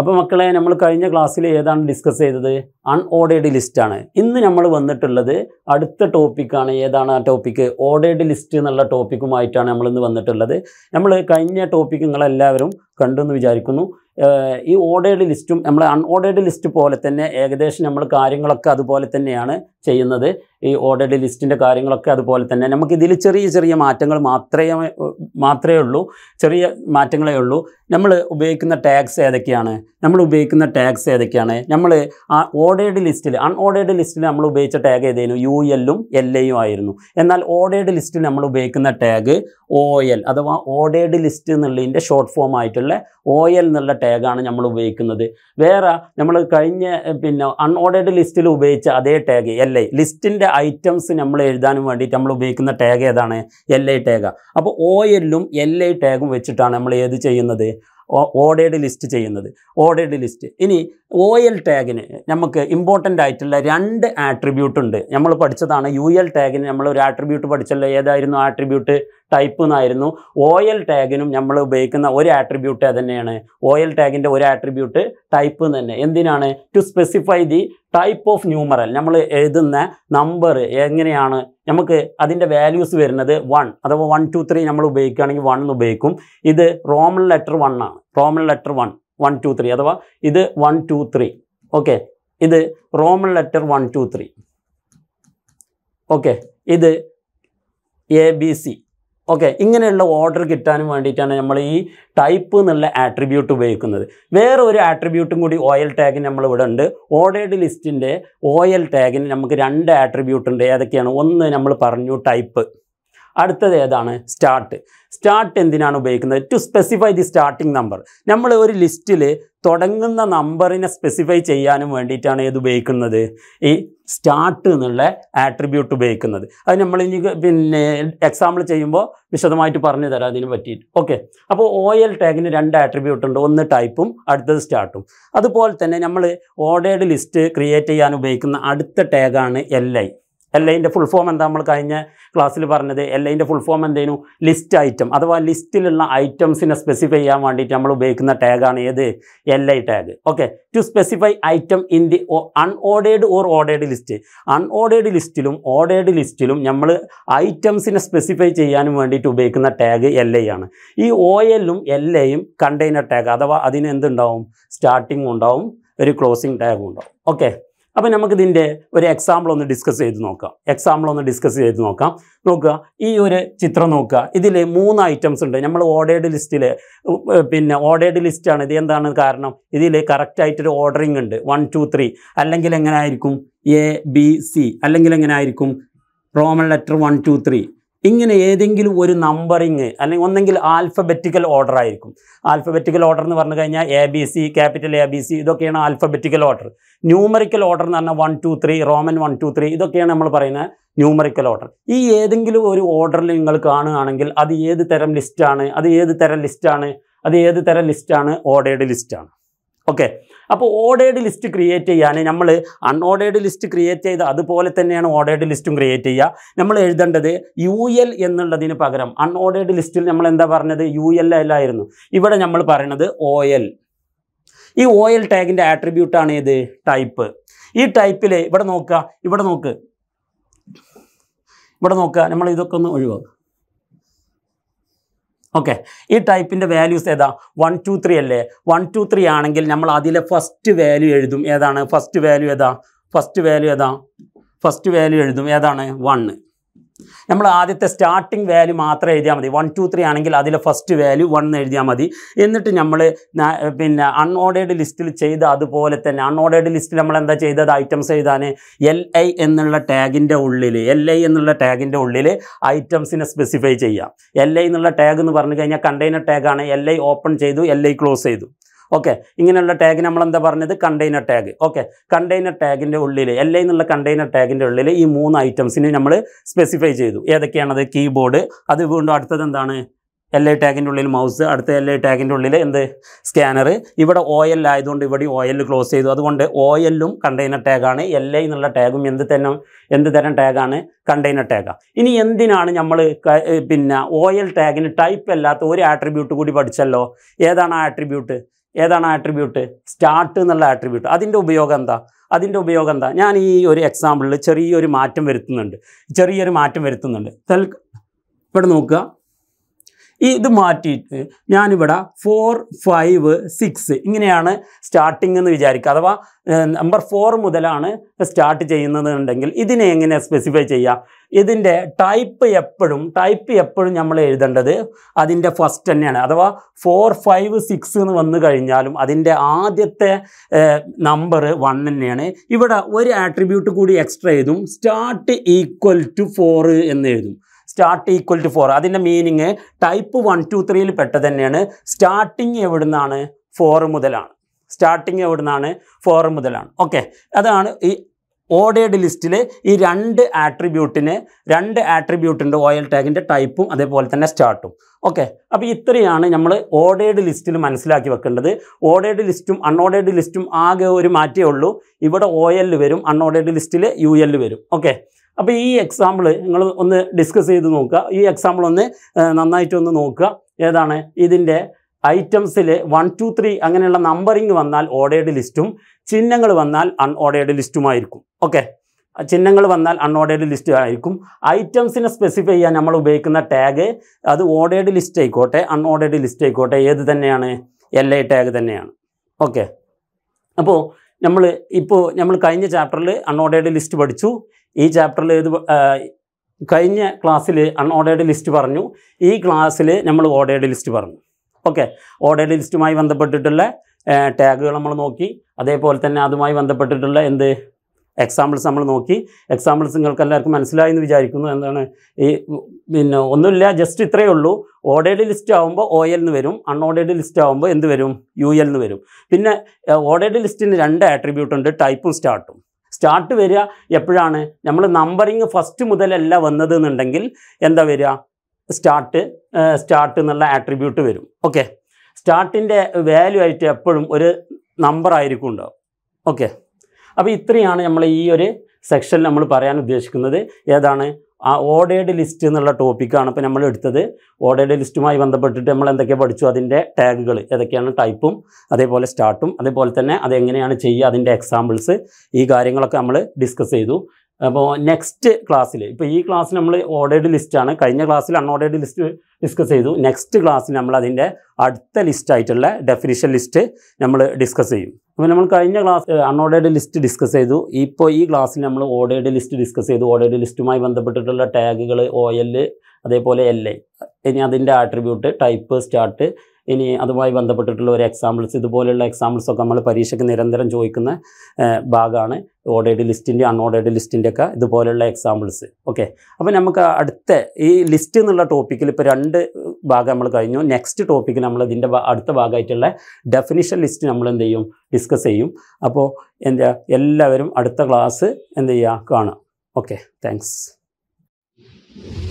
അപ്പോൾ മക്കളെ നമ്മൾ കഴിഞ്ഞ ക്ലാസ്സിൽ ഏതാണ് ഡിസ്കസ് ചെയ്തത് അൺഓർഡേർഡ് ലിസ്റ്റാണ് ഇന്ന് നമ്മൾ വന്നിട്ടുള്ളത് അടുത്ത ടോപ്പിക്കാണ് ഏതാണ് ആ ടോപ്പിക്ക് ഓർഡേർഡ് ലിസ്റ്റ് എന്നുള്ള ടോപ്പിക്കുമായിട്ടാണ് നമ്മൾ ഇന്ന് വന്നിട്ടുള്ളത് നമ്മൾ കഴിഞ്ഞ ടോപ്പിക്ക് നിങ്ങളെല്ലാവരും കണ്ടു എന്ന് വിചാരിക്കുന്നു ഏഹ് ഈ ഓർഡേർഡ് ലിസ്റ്റും നമ്മൾ അൺഓർഡേർഡ് ലിസ്റ്റ് പോലെ തന്നെ ഏകദേശം നമ്മൾ കാര്യങ്ങളൊക്കെ അതുപോലെ തന്നെയാണ് ചെയ്യുന്നത് ഈ ഓർഡേർഡ് ലിസ്റ്റിൻ്റെ കാര്യങ്ങളൊക്കെ അതുപോലെ തന്നെ നമുക്ക് ഇതിൽ ചെറിയ ചെറിയ മാറ്റങ്ങൾ മാത്രമേ മാത്രമേ ഉള്ളൂ ചെറിയ മാറ്റങ്ങളേ ഉള്ളൂ നമ്മൾ ഉപയോഗിക്കുന്ന ടാഗ്സ് ഏതൊക്കെയാണ് നമ്മൾ ഉപയോഗിക്കുന്ന ടാഗ്സ് ഏതൊക്കെയാണ് നമ്മൾ ആ ഓർഡേർഡ് ലിസ്റ്റിൽ അൺഓർഡേർഡ് ലിസ്റ്റിൽ നമ്മൾ ഉപയോഗിച്ച ടാഗ് ഏതായിരുന്നു യു എല്ലും എൽ എയും ആയിരുന്നു എന്നാൽ ഓർഡേർഡ് ലിസ്റ്റിൽ നമ്മൾ ഉപയോഗിക്കുന്ന ടാഗ് ഒ എൽ അഥവാ ഓർഡേർഡ് ലിസ്റ്റ് എന്നുള്ളതിൻ്റെ ഷോർട്ട് ഫോം ആയിട്ടുള്ള ഒ എൽ എന്നുള്ള ടാഗാണ് നമ്മൾ ഉപയോഗിക്കുന്നത് വേറെ നമ്മൾ കഴിഞ്ഞ എഹ്, പിന്നെ അൺഓർഡേർഡ് ലിസ്റ്റിൽ ഉപയോഗിച്ച അതേ ടാഗ് എൽ ഐ ലിസ്റ്റിൻ്റെ ഐറ്റംസ് നമ്മൾ എഴുതാനും വേണ്ടിയിട്ട് നമ്മൾ ഉപയോഗിക്കുന്ന ടാഗ് ഏതാണ് എൽ ഐ ടാഗാണ് അപ്പോൾ ഒ എല്ലും എൽ ഐ ടാഗും വെച്ചിട്ടാണ് നമ്മൾ ഏത് ചെയ്യുന്നത് ഓർഡേർഡ് ലിസ്റ്റ് ചെയ്യുന്നത് ഓർഡേർഡ് ലിസ്റ്റ് ഇനി ഒ എൽ ടാഗിന് നമുക്ക് ഇമ്പോർട്ടൻ്റ് ആയിട്ടുള്ള രണ്ട് ആട്രിബ്യൂട്ട് ഉണ്ട് നമ്മൾ പഠിച്ചതാണ് യു എൽ ടാഗിന് നമ്മൾ ഒരു ആട്രിബ്യൂട്ട് പഠിച്ചല്ലോ ഏതായിരുന്നു ആട്രിബ്യൂട്ട് ടൈപ്പ് എന്നായിരുന്നു ഒ എൽ ടാഗിനും നമ്മൾ ഉപയോഗിക്കുന്ന ഒരു ആട്രിബ്യൂട്ട് തന്നെയാണ് ഒ എൽ ടാഗിൻ്റെ ഒരു ആട്രിബ്യൂട്ട് ടൈപ്പ് തന്നെ എന്തിനാണ് to specify the type of numeral നമ്മൾ എഴുതുന്ന നമ്പർ എങ്ങനെയാണ് നമുക്ക് അതിൻ്റെ വാല്യൂസ് വരുന്നത് വൺ അഥവാ വൺ ടു ത്രീ നമ്മൾ ഉപയോഗിക്കുകയാണെങ്കിൽ വൺ എന്ന് ഉപയോഗിക്കും ഇത് റോമൻ ലെറ്റർ വൺ ആണ് Roman letter one one two three അഥവാ ഇത് വൺ ടു ത്രീ ഓക്കെ ഇത് Roman letter one two three okay ഇത് എ ബി സി ഓക്കെ ഇങ്ങനെയുള്ള ഓർഡർ കിട്ടാനും വേണ്ടിയിട്ടാണ് നമ്മൾ ഈ ടൈപ്പ് എന്നുള്ള ആട്രിബ്യൂട്ട് ഉപയോഗിക്കുന്നത് വേറെ ഒരു ആട്രിബ്യൂട്ടും കൂടി ഓയിൽ ടാഗിന് നമ്മൾ ഇവിടെ ഉണ്ട് ഓർഡേർഡ് ലിസ്റ്റിൻ്റെ ഓയിൽ ടാഗിന് നമുക്ക് രണ്ട് ആട്രിബ്യൂട്ട് ഉണ്ട് ഏതൊക്കെയാണ് ഒന്ന് നമ്മൾ പറഞ്ഞു ടൈപ്പ് അടുത്തത് ഏതാണ് സ്റ്റാർട്ട് സ്റ്റാർട്ട് എന്തിനാണ് ഉപയോഗിക്കുന്നത് to specify the starting number നമ്മൾ ഒരു ലിസ്റ്റിൽ തുടങ്ങുന്ന നമ്പറിനെ സ്പെസിഫൈ ചെയ്യാനും വേണ്ടിയിട്ടാണ് ഏത് ഉപയോഗിക്കുന്നത് ഈ സ്റ്റാർട്ട് എന്നുള്ള ആട്രിബ്യൂട്ട് ഉപയോഗിക്കുന്നത് അത് നമ്മൾ ഇനി പിന്നെ എക്സാമ്പിൾ ചെയ്യുമ്പോൾ വിശദമായിട്ട് പറഞ്ഞു തരാം അതിന് പറ്റിയിട്ട് ഓക്കെ അപ്പോൾ ഒ എൽ ടാഗിന് രണ്ട് ആട്രിബ്യൂട്ട് ഉണ്ട് ഒന്ന് ടൈപ്പും അടുത്തത് സ്റ്റാർട്ടും അതുപോലെ തന്നെ നമ്മൾ ഓർഡേർഡ് ലിസ്റ്റ് ക്രിയേറ്റ് ചെയ്യാൻ ഉപയോഗിക്കുന്ന അടുത്ത ടാഗാണ് എൽ ഐ എൽ ഐൻ്റെ ഫുൾ ഫോം എന്താ നമ്മൾ കഴിഞ്ഞ ക്ലാസ്സിൽ പറഞ്ഞത് എൽ ഐൻ്റെ ഫുൾ ഫോം എന്തേനു ലിസ്റ്റ് ഐറ്റം അഥവാ ലിസ്റ്റിലുള്ള ഐറ്റംസിനെ സ്പെസിഫൈ ചെയ്യാൻ വേണ്ടിയിട്ട് നമ്മൾ ഉപയോഗിക്കുന്ന ടാഗാണ് ഏത് L I tag okay to specify item in the unordered or ordered list unordered ലിസ്റ്റിലും ഓർഡേർഡ് ലിസ്റ്റിലും നമ്മൾ ഐറ്റംസിനെ സ്പെസിഫൈ ചെയ്യാനും വേണ്ടിയിട്ട് ഉപയോഗിക്കുന്ന ടാഗ് എൽ ഐ ആണ് ഈ ഒ എല്ലും എൽ ഐയും കണ്ടെയ്നർ ടാഗ് അഥവാ അതിന് എന്തുണ്ടാവും സ്റ്റാർട്ടിംഗ് ഉണ്ടാവും ഒരു ക്ലോസിംഗ് ടാഗും ഉണ്ടാവും ഓക്കെ അപ്പോൾ നമുക്കിതിൻ്റെ ഒരു എക്സാമ്പിൾ ഒന്ന് ഡിസ്കസ് ചെയ്ത് നോക്കാം എക്സാമ്പിൾ ഒന്ന് ഡിസ്കസ് ചെയ്ത് നോക്കാം നോക്കുക ഈ ഒരു ചിത്രം നോക്കുക ഇതിൽ മൂന്ന് ഐറ്റംസ് ഉണ്ട് നമ്മൾ ഓർഡേർഡ് ലിസ്റ്റിൽ പിന്നെ ഓർഡേർഡ് ലിസ്റ്റാണ് ഇത് എന്താണ് കാരണം ഇതിൽ കറക്റ്റായിട്ടൊരു ഓർഡറിങ് ഉണ്ട് വൺ ടു ത്രീ അല്ലെങ്കിൽ എങ്ങനെ ആയിരിക്കും എ ബി സി അല്ലെങ്കിൽ എങ്ങനെ ആയിരിക്കും Roman letter one two three ഇങ്ങനെ ഏതെങ്കിലും ഒരു നമ്പറിങ് അല്ലെങ്കിൽ ഒന്നെങ്കിൽ ആൽഫബറ്റിക്കൽ ഓർഡർ ആയിരിക്കും ആൽഫബറ്റിക്കൽ ഓർഡർ എന്ന് പറഞ്ഞു കഴിഞ്ഞാൽ A B C capital A B C ഇതൊക്കെയാണ് ആൽഫബറ്റിക്കൽ ഓർഡർ ന്യൂമറിക്കൽ ഓർഡർ എന്ന് പറഞ്ഞാൽ one two three Roman one two three ഇതൊക്കെയാണ് നമ്മൾ പറയുന്ന ന്യൂമറിക്കൽ ഓർഡർ ഈ ഏതെങ്കിലും ഒരു ഓർഡറിൽ നിങ്ങൾ കാണുകയാണെങ്കിൽ അത് ഏത് തരം ലിസ്റ്റാണ് അത് ഏത് തരം ലിസ്റ്റാണ് അത് ഏത് തരം ലിസ്റ്റാണ് ഓർഡേർഡ് ലിസ്റ്റാണ് ഓക്കെ അപ്പോൾ ഓർഡേർഡ് ലിസ്റ്റ് ക്രിയേറ്റ് ചെയ്യാൻ നമ്മൾ അൺഓർഡേർഡ് ലിസ്റ്റ് ക്രിയേറ്റ് ചെയ്ത് അതുപോലെ തന്നെയാണ് ഓർഡേർഡ് ലിസ്റ്റും ക്രിയേറ്റ് ചെയ്യുക നമ്മൾ എഴുതേണ്ടത് യു എൽ എന്നുള്ളതിന് പകരം അൺഓർഡേർഡ് ലിസ്റ്റിൽ നമ്മൾ എന്താ പറഞ്ഞത് യു എൽ അല്ലായിരുന്നു ഇവിടെ നമ്മൾ പറയുന്നത് ഒ എൽ ഈ ഒ എൽ ടാഗിൻ്റെ ആട്രിബ്യൂട്ടാണ് ഏത് ടൈപ്പ് ഈ ടൈപ്പിൽ ഇവിടെ നോക്കുക ഇവിടെ നോക്ക് ഇവിടെ നോക്കുക നമ്മൾ ഇതൊക്കെ ഒന്ന് ഒഴിവാക്കുക ഓക്കെ ഈ ടൈപ്പിൻ്റെ വാല്യൂസ് ഏതാ വൺ ടു ത്രീ അല്ലേ വൺ ടു ത്രീ ആണെങ്കിൽ നമ്മൾ അതിലെ ഫസ്റ്റ് വാല്യൂ എഴുതും ഏതാണ് ഫസ്റ്റ് വാല്യൂ ഏതാ ഫസ്റ്റ് വാല്യൂ ഏതാ ഫസ്റ്റ് വാല്യൂ എഴുതും ഏതാണ് വണ്ണ് നമ്മൾ ആദ്യത്തെ സ്റ്റാർട്ടിംഗ് വാല്യൂ മാത്രം എഴുതിയാൽ മതി വൺ ടു ത്രീ ആണെങ്കിൽ അതിലെ ഫസ്റ്റ് വാല്യൂ വൺ എഴുതിയാൽ മതി എന്നിട്ട് നമ്മൾ പിന്നെ അൺഓർഡേർഡ് ലിസ്റ്റിൽ ചെയ്ത അതുപോലെ തന്നെ അൺഓർഡേർഡ് ലിസ്റ്റിൽ നമ്മൾ എന്താ ചെയ്തത് ഐറ്റംസ് എഴുതാൻ എൽ ഐ എന്നുള്ള ടാഗിൻ്റെ ഉള്ളിൽ എൽ ഐ എന്നുള്ള ടാഗിൻ്റെ ഉള്ളിൽ ഐറ്റംസിനെ സ്പെസിഫൈ ചെയ്യാം എൽ ഐ എന്നുള്ള ടാഗ് എന്ന് പറഞ്ഞു കഴിഞ്ഞാൽ കണ്ടെയ്നർ ടാഗാണ് എൽ ഐ ഓപ്പൺ ചെയ്തു എൽ ഐ ക്ലോസ് ചെയ്തു ഓക്കെ ഇങ്ങനെയുള്ള ടാഗ് നമ്മൾ എന്താ പറഞ്ഞത് കണ്ടെയ്നർ ടാഗ് ഓക്കെ കണ്ടെയ്നർ ടാഗിൻ്റെ ഉള്ളിൽ എൽ ഐ എന്നുള്ള കണ്ടെയ്നർ ടാഗിൻ്റെ ഉള്ളിൽ ഈ മൂന്ന് ഐറ്റംസിനെ നമ്മൾ സ്പെസിഫൈ ചെയ്തു ഏതൊക്കെയാണത് കീബോർഡ് അത് വീണ്ടും അടുത്തത് എന്താണ് എൽ ഐ ടാഗിൻ്റെ ഉള്ളിൽ മൗസ് അടുത്ത എൽ ഐ ടാഗിൻ്റെ ഉള്ളിൽ എന്ത് സ്കാനർ ഇവിടെ ഒ എൽ ആയതുകൊണ്ട് ഇവിടെ ഒ എൽ ക്ലോസ് ചെയ്തു അതുകൊണ്ട് ഒ എല്ലും കണ്ടെയ്നർ ടാഗാണ് എൽ ഐ എന്നുള്ള ടാഗും എന്ത് തന്നെ എന്ത് തരം ടാഗാണ് കണ്ടെയ്നർ ടാഗാണ് ഇനി എന്തിനാണ് നമ്മൾ പിന്നെ ഒ എൽ ടാഗിന് ടൈപ്പ് അല്ലാത്ത ഒരു ആട്രിബ്യൂട്ട് കൂടി പഠിച്ചല്ലോ ഏതാണ് ആ ആട്രിബ്യൂട്ട് ഏതാണ് ആട്രിബ്യൂട്ട് സ്റ്റാർട്ട് എന്നുള്ള ആട്രിബ്യൂട്ട് അതിൻ്റെ ഉപയോഗം എന്താ അതിൻ്റെ ഉപയോഗം എന്താ ഞാൻ ഈ ഒരു എക്സാമ്പിളിൽ ചെറിയൊരു മാറ്റം വരുത്തുന്നുണ്ട് ചെറിയൊരു മാറ്റം വരുത്തുന്നുണ്ട് തൽ ഇവിടെ നോക്കുക ഈ ഇത് മാറ്റിയിട്ട് ഞാനിവിടെ ഫോർ ഫൈവ് സിക്സ് ഇങ്ങനെയാണ് സ്റ്റാർട്ടിംഗ് എന്ന് വിചാരിക്കുക അഥവാ നമ്പർ ഫോർ മുതലാണ് സ്റ്റാർട്ട് ചെയ്യുന്നതുണ്ടെങ്കിൽ ഇതിനെ എങ്ങനെ സ്പെസിഫൈ ചെയ്യുക ഇതിൻ്റെ ടൈപ്പ് എപ്പോഴും ടൈപ്പ് എപ്പോഴും നമ്മൾ എഴുതേണ്ടത് അതിൻ്റെ ഫസ്റ്റ് തന്നെയാണ് അഥവാ ഫോർ ഫൈവ് സിക്സ് എന്ന് വന്നു കഴിഞ്ഞാലും അതിൻ്റെ ആദ്യത്തെ നമ്പർ വൺ തന്നെയാണ് ഇവിടെ ഒരു ആട്രിബ്യൂട്ട് കൂടി എക്സ്ട്രാ എഴുതും സ്റ്റാർട്ട് ഈക്വൽ ടു ഫോർ എന്ന് എഴുതും സ്റ്റാർട്ട് ഈക്വൽ ടു ഫോർ അതിൻ്റെ മീനിങ് ടൈപ്പ് വൺ ടു ത്രീയിൽ പെട്ടത് തന്നെയാണ് സ്റ്റാർട്ടിങ് എവിടുന്നാണ് ഫോർ മുതലാണ് സ്റ്റാർട്ടിങ് എവിടുന്നാണ് ഫോർ മുതലാണ് ഓക്കെ അതാണ് ഈ ഓർഡേഡ് ലിസ്റ്റിൽ ഈ രണ്ട് ആട്രിബ്യൂട്ടിന് രണ്ട് ആട്രിബ്യൂട്ടുണ്ട് ഓയിൽ ടാഗിൻ്റെ ടൈപ്പും അതേപോലെ തന്നെ സ്റ്റാർട്ടും ഓക്കെ അപ്പോൾ ഇത്രയാണ് നമ്മൾ ഓർഡേഡ് ലിസ്റ്റിൽ മനസ്സിലാക്കി വെക്കേണ്ടത് ഓർഡേഡ് ലിസ്റ്റും അൺഓർഡേഡ് ലിസ്റ്റും ആകെ ഒരു മാറ്റേ ഉള്ളൂ ഇവിടെ ഒ എൽ വരും അൺഓർഡേഡ് ലിസ്റ്റിൽ യു എൽ വരും ഓക്കെ അപ്പോൾ ഈ എക്സാമ്പിൾ നിങ്ങൾ ഒന്ന് ഡിസ്കസ് ചെയ്ത് നോക്കുക ഈ എക്സാമ്പിൾ ഒന്ന് ആ, നന്നായിട്ടൊന്ന് നോക്കുക ഏതാണ് ഇതിൻ്റെ ഐറ്റംസിൽ വൺ ടു ത്രീ അങ്ങനെയുള്ള നമ്പറിങ് വന്നാൽ ഓർഡേഡ് ലിസ്റ്റും ചിഹ്നങ്ങൾ വന്നാൽ അൺഓർഡേഡ് ലിസ്റ്റുമായിരിക്കും ഓക്കെ ചിഹ്നങ്ങൾ വന്നാൽ അൺഓർഡേഡ് ലിസ്റ്റ് ആയിരിക്കും ഐറ്റംസിനെ സ്പെസിഫൈ ചെയ്യാൻ നമ്മൾ ഉപയോഗിക്കുന്ന ടാഗ് അത് ഓർഡേഡ് ലിസ്റ്റ് ആയിക്കോട്ടെ അൺഓർഡേഡ് ലിസ്റ്റ് ആയിക്കോട്ടെ ഏത് തന്നെയാണ് എൽ ഐ ടാഗ് തന്നെയാണ് ഓക്കെ അപ്പോൾ നമ്മൾ ഇപ്പോൾ നമ്മൾ കഴിഞ്ഞ ചാപ്റ്ററിൽ അൺഓർഡേഡ് ലിസ്റ്റ് പഠിച്ചു ഈ ചാപ്റ്ററിൽ ഏത് പ- ആ, കഴിഞ്ഞ ക്ലാസ്സിൽ അൺഓർഡേഡ് ലിസ്റ്റ് പറഞ്ഞു ഈ ക്ലാസ്സിൽ നമ്മൾ ഓർഡേഡ് ലിസ്റ്റ് പറഞ്ഞു ഓക്കെ ഓർഡേഡ് ലിസ്റ്റുമായി ബന്ധപ്പെട്ടിട്ടുള്ള ടാഗുകൾ നമ്മൾ നോക്കി അതേപോലെ തന്നെ അതുമായി ബന്ധപ്പെട്ടിട്ടുള്ള എന്ത് എക്സാമ്പിൾസ് നമ്മൾ നോക്കി എക്സാമ്പിൾസ് നിങ്ങൾക്ക് എല്ലാവർക്കും മനസ്സിലായി എന്ന് വിചാരിക്കുന്നു എന്താണ് ഈ ഉം, പിന്നെ ഒന്നുമില്ല ജസ്റ്റ് ഇത്രയേ ഉള്ളൂ ഓർഡേഡ് ലിസ്റ്റ് ആകുമ്പോൾ ഒ എൽ എന്ന് വരും അൺഓർഡേഡ് ലിസ്റ്റ് ആകുമ്പോൾ എന്ത് വരും യു എൽ എന്ന് വരും പിന്നെ ഓർഡേഡ് ലിസ്റ്റിന് രണ്ട് ആട്രിബ്യൂട്ട് ഉണ്ട് ടൈപ്പും സ്റ്റാർട്ടും സ്റ്റാർട്ട് വരിക എപ്പോഴാണ് നമ്മൾ നമ്പറിങ് ഫസ്റ്റ് മുതലല്ല വന്നത് എന്നുണ്ടെങ്കിൽ എന്താ വരിക സ്റ്റാർട്ട് സ്റ്റാർട്ട് എന്നുള്ള ആട്രിബ്യൂട്ട് വരും ഓക്കെ സ്റ്റാർട്ടിൻ്റെ വാല്യൂ ആയിട്ട് എപ്പോഴും ഒരു നമ്പർ ആയിരിക്കും ഉണ്ടാവും ഓക്കെ അപ്പോൾ ഇത്രയാണ് നമ്മൾ ഈ ഒരു സെക്ഷനിൽ നമ്മൾ പറയാൻ ഉദ്ദേശിക്കുന്നത് ഏതാണ് ആ ഓർഡേഡ് ലിസ്റ്റ് എന്നുള്ള ടോപ്പിക്കാണ് ഇപ്പോൾ നമ്മൾ എടുത്തത് ഓർഡേഡ് ലിസ്റ്റുമായി ബന്ധപ്പെട്ടിട്ട് നമ്മൾ എന്തൊക്കെ പഠിച്ചു അതിൻ്റെ ടാഗുകൾ ഏതൊക്കെയാണ് ടൈപ്പും അതേപോലെ സ്റ്റാർട്ടും അതേപോലെ തന്നെ അതെങ്ങനെയാണ് ചെയ്യുക അതിൻ്റെ എക്സാമ്പിൾസ് ഈ കാര്യങ്ങളൊക്കെ നമ്മൾ ഡിസ്കസ് ചെയ്തു അപ്പോൾ നെക്സ്റ്റ് ക്ലാസ്സിൽ ഇപ്പോൾ ഈ ക്ലാസ്സിൽ നമ്മൾ ഓർഡേഡ് ലിസ്റ്റാണ് കഴിഞ്ഞ ക്ലാസ്സിൽ അൺഓർഡേഡ് ലിസ്റ്റ് ഡിസ്കസ് ചെയ്തു നെക്സ്റ്റ് ക്ലാസ്സിൽ നമ്മൾ അതിൻ്റെ അടുത്ത ലിസ്റ്റ് ആയിട്ടുള്ള ഡെഫിനിഷൻ ലിസ്റ്റ് നമ്മൾ ഡിസ്കസ് ചെയ്യും അപ്പോൾ നമ്മൾ കഴിഞ്ഞ ക്ലാസ് അൺഓർഡേഡ് ലിസ്റ്റ് ഡിസ്കസ് ചെയ്തു ഇപ്പോൾ ഈ ക്ലാസ്സിൽ നമ്മൾ ഓർഡേഡ് ലിസ്റ്റ് ഡിസ്കസ് ചെയ്തു ഓർഡേഡ് ലിസ്റ്റുമായി ബന്ധപ്പെട്ടിട്ടുള്ള ടാഗുകൾ ഒ എൽ അതേപോലെ എൽ ഐ ഇനി അതിൻ്റെ ആട്രിബ്യൂട്ട് ടൈപ്പ് സ്റ്റാർട്ട് ഇനി അതുമായി ബന്ധപ്പെട്ടിട്ടുള്ള ഒരു എക്സാമ്പിൾസ് ഇതുപോലെയുള്ള എക്സാമ്പിൾസ് ഒക്കെ നമ്മൾ പരീക്ഷയ്ക്ക് നിരന്തരം ചോദിക്കുന്ന ഭാഗമാണ് ഓർഡേഡ് ലിസ്റ്റിൻ്റെ അൺഓർഡേഡ് ലിസ്റ്റിൻ്റെ ഒക്കെ ഇതുപോലെയുള്ള എക്സാമ്പിൾസ് ഓക്കെ അപ്പോൾ നമുക്ക് അടുത്ത ഈ ലിസ്റ്റ് എന്നുള്ള ടോപ്പിക്കിൽ ഇപ്പോൾ രണ്ട് ഭാഗം നമ്മൾ കഴിഞ്ഞു നെക്സ്റ്റ് ടോപ്പിക്കിൽ നമ്മൾ ഇതിൻ്റെ ഭാ- അടുത്ത ഭാഗമായിട്ടുള്ള ഡെഫിനിഷൻ ലിസ്റ്റ് നമ്മൾ എന്ത് ചെയ്യും ഡിസ്കസ് ചെയ്യും അപ്പോൾ എന്താ എല്ലാവരും അടുത്ത ക്ലാസ് എന്ത് ചെയ്യുക കാണാം ഓക്കെ താങ്ക്സ്